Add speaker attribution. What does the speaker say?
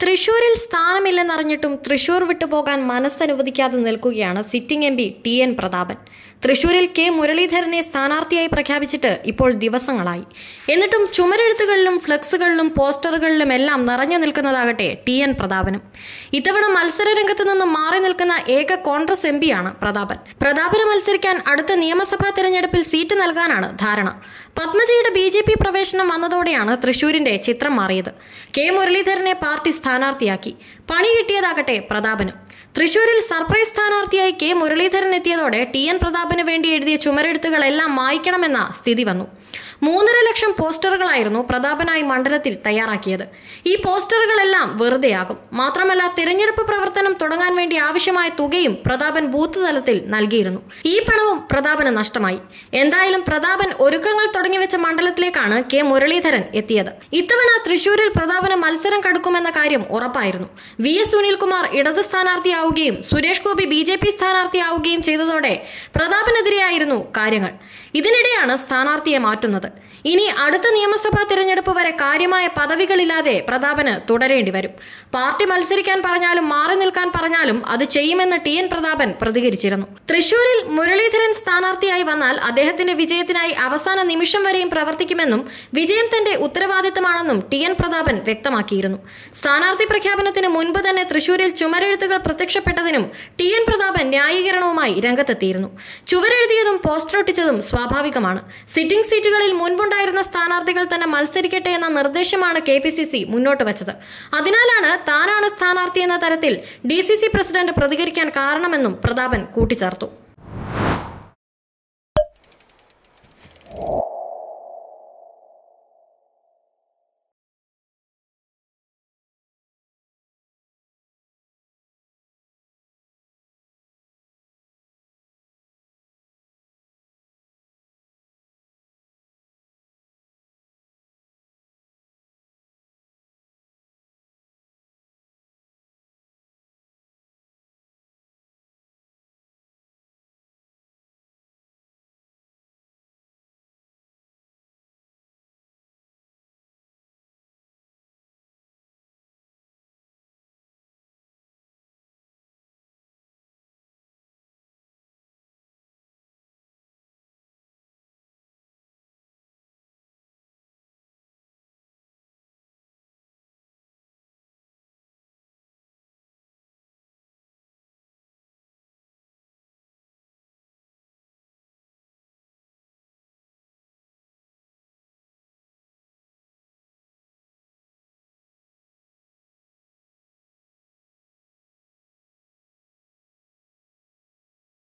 Speaker 1: തൃശൂരിൽ സ്ഥാനമില്ലെന്നറിഞ്ഞിട്ടും തൃശൂർ വിട്ടുപോകാൻ മനസ്സനുവദിക്കാതെ നിൽക്കുകയാണ് sitting M P T N Prathapan തൃശൂരിൽ കെ മുരളീധരനെ സ്ഥാനാർത്ഥിയായി പ്രഖ്യാപിച്ചിട്ട് ഇപ്പോൾ ദിവസങ്ങളായി എന്നിട്ടും ചുമരെഴുത്തുകളിലും ഫ്ലക്സുകളിലും പോസ്റ്ററുകളിലും എല്ലാം നിറഞ്ഞു നിൽക്കുന്നതാകട്ടെ ടി എൻ പ്രതാപനും ഇത്തവണ മത്സര രംഗത്ത് നിന്ന് മാറി നിൽക്കുന്ന ഏക കോൺഗ്രസ് എം പിയാണ് പ്രതാപൻ പ്രതാപന് മത്സരിക്കാൻ അടുത്ത നിയമസഭാ തെരഞ്ഞെടുപ്പിൽ സീറ്റ് നൽകാനാണ് ധാരണ പത്മജിയുടെ ബി ജെ പി പ്രവേശനം വന്നതോടെയാണ് തൃശൂരിന്റെ ചിത്രം മാറിയത് കെ മുരളീധരനെ പാർട്ടി സ്ഥാനാർത്ഥിയാക്കി പണി കിട്ടിയതാകട്ടെ പ്രതാപനും തൃശൂരിൽ സർപ്രൈസ് സ്ഥാനാർത്ഥിയായി കെ മുരളീധരൻ എത്തിയതോടെ ടി എൻ പ്രതാപന് വേണ്ടി എഴുതിയ ചുമരെഴുത്തുകളെല്ലാം മായ്ക്കണമെന്ന സ്ഥിതി വന്നു മൂന്നര ലക്ഷം പോസ്റ്ററുകളായിരുന്നു പ്രതാപനായി മണ്ഡലത്തിൽ തയ്യാറാക്കിയത് ഈ പോസ്റ്ററുകളെല്ലാം വെറുതെയാകും മാത്രമല്ല തിരഞ്ഞെടുപ്പ് പ്രവർത്തനം തുടങ്ങാൻ വേണ്ടി ആവശ്യമായ തുകയും പ്രതാപൻ ബൂത്ത് തലത്തിൽ നൽകിയിരുന്നു ഈ പണവും പ്രതാപന് നഷ്ടമായി എന്തായാലും പ്രതാപൻ ഒരുക്കങ്ങൾ തുടങ്ങിവെച്ച മണ്ഡലത്തിലേക്കാണ് കെ മുരളീധരൻ എത്തിയത് ഇത്തവണ തൃശൂരിൽ പ്രതാപന് മത്സരം കടുക്കുമെന്ന കാര്യം ഉറപ്പായിരുന്നു വി എസ് സുനിൽകുമാർ ഇടത് സ്ഥാനാർത്ഥിയാവുകയും Suresh Gopi B J P സ്ഥാനാർത്ഥിയാവുകയും ചെയ്തതോടെ പ്രതാപനെതിരെയായിരുന്നു കാര്യങ്ങൾ ഇതിനിടെയാണ് സ്ഥാനാർത്ഥിയെ മാറ്റുന്നത് ഇനി അടുത്ത നിയമസഭാ തിരഞ്ഞെടുപ്പ് വരെ കാര്യമായ പദവികളില്ലാതെ പ്രതാപന് തുടരേണ്ടി വരും പാർട്ടി മത്സരിക്കാൻ പറഞ്ഞാലും മാറി നിൽക്കാൻ പറഞ്ഞാലും അത് ചെയ്യുമെന്ന് ടി എൻ പ്രതാപൻ പ്രതികരിച്ചിരുന്നു തൃശൂരിൽ മുരളീധരൻ സ്ഥാനാർത്ഥിയായി വന്നാൽ അദ്ദേഹത്തിന്റെ വിജയത്തിനായി അവസാന നിമിഷം വരെയും പ്രവർത്തിക്കുമെന്നും വിജയം തന്റെ ഉത്തരവാദിത്തമാണെന്നും ടി എൻ പ്രതാപൻ വ്യക്തമാക്കിയിരുന്നു സ്ഥാനാർത്ഥി പ്രഖ്യാപനത്തിന് മുൻപ് തന്നെ തൃശൂരിൽ ചുമരെഴുത്തുകൾ പ്രത്യക്ഷപ്പെട്ടതിനും ടി എൻ പ്രതാപൻ ന്യായീകരണവുമായി രംഗത്തെത്തിയിരുന്നു ചുവരെഴുതിയതും പോസ്റ്റർ ഒട്ടിച്ചതും സ്വാഭാവികമാണ് സിറ്റിംഗ് സീറ്റുകളിൽ മുൻപുണ്ടായിരുന്ന സ്ഥാനാർത്ഥികൾ തന്നെ മത്സരിക്കട്ടെ എന്ന നിർദ്ദേശമാണ് കെ പി സി സി മുന്നോട്ട് വച്ചത് അതിനാലാണ് താനാണ് സ്ഥാനാർത്ഥി എന്ന തരത്തിൽ ഡി സി സി പ്രസിഡന്റ് പ്രതികരിക്കാൻ കാരണമെന്നും പ്രതാപൻ കൂട്ടിച്ചേർത്തു